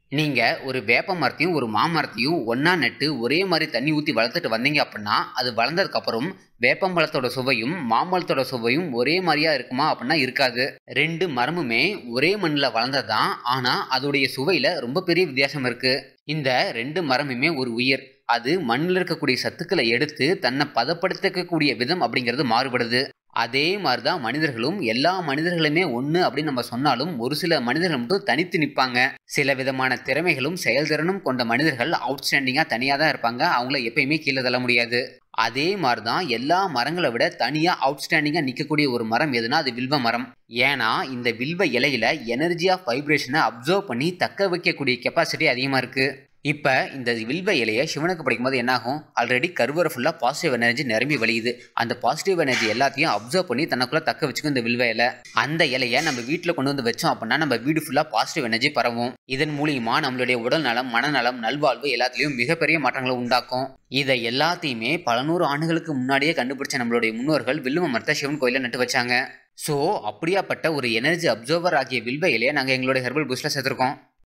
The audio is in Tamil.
நீங்க ஒரு வேப்ப மரத்தையும் ஒரு மாமரத்தையும் ஒண்ணா நட்டு ஒரே மாதிரி தண்ணி ஊற்றி வளர்த்துட்டு வந்தீங்க அப்படின்னா அது வளர்ந்ததுக்கு அப்புறம் வேப்பம்பழத்தோட சுவையும் மாம்பழத்தோட சுவையும் ஒரே மாதிரியா இருக்குமா அப்படின்னா இருக்காது ரெண்டு மரமுமே ஒரே மண்ணில் வளர்ந்தது தான் ஆனால் அதோடைய சுவையில் ரொம்ப பெரிய வித்தியாசம் இருக்கு இந்த ரெண்டு மரமுமே ஒரு உயிர் அது மண்ணில் இருக்கக்கூடிய சத்துக்களை எடுத்து தன்னை பதப்படுத்திக்கக்கூடிய விதம் அப்படிங்கிறது மாறுபடுது அதே மாதிரி தான் மனிதர்களும் எல்லா மனிதர்களுமே ஒன்று அப்படின்னு நம்ம சொன்னாலும் ஒரு சில மனிதர்கள் மட்டும் தனித்து நிற்பாங்க சில விதமான திறமைகளும் செயல்திறனும் கொண்ட மனிதர்கள் அவுட்ஸ்டாண்டிங்காக தனியாக தான் இருப்பாங்க அவங்கள எப்பயுமே கீழே தள்ள முடியாது அதே மாதிரி தான் எல்லா மரங்களை விட தனியாக அவுட்ஸ்டாண்டிங்காக நிற்கக்கூடிய ஒரு மரம் எதுனா அது வில்வ மரம் ஏன்னா இந்த வில்வ இலையில எனர்ஜி ஆஃப் வைப்ரேஷனை அப்சர்வ் பண்ணி தக்க வைக்கக்கூடிய கெப்பாசிட்டி அதிகமாக இருக்குது இப்போ இந்த வில்வ இலையை சிவனுக்கு படிக்கும்போது என்னாகும் ஆல்ரெடி கருவறை ஃபுல்லாக பாசிட்டிவ் எனர்ஜி நிரம்பி வழியுது அந்த பாசிட்டிவ் எனர்ஜி எல்லாத்தையும் அப்சர்வ் பண்ணி தனக்குள்ளே தக்க வச்சுக்கும் இந்த வில்வ இலை அந்த இலையை நம்ம வீட்டில் கொண்டு வந்து வச்சோம் அப்படின்னா நம்ம வீடு ஃபுல்லாக பாசிட்டிவ் எனர்ஜி பரவும் இதன் மூலியமா நம்மளுடைய உடல் நலம் மனநலம் நல்வாழ்வு எல்லாத்துலேயும் மிகப்பெரிய மாற்றங்களை உண்டாக்கும் இதை எல்லாத்தையுமே பல நூறு ஆண்டுகளுக்கு முன்னாடியே கண்டுபிடிச்ச நம்மளுடைய முன்னோர்கள் வில்வ மரத்தை சிவன் கோயிலில் நட்டு வச்சாங்க ஸோ அப்படியாப்பட்ட ஒரு எனர்ஜி அப்சர்வர் ஆகிய வில்வ இலையை நாங்கள் எங்களுடைய ஹெர்பல் பூஸ்டில் சேர்த்துருக்கோம்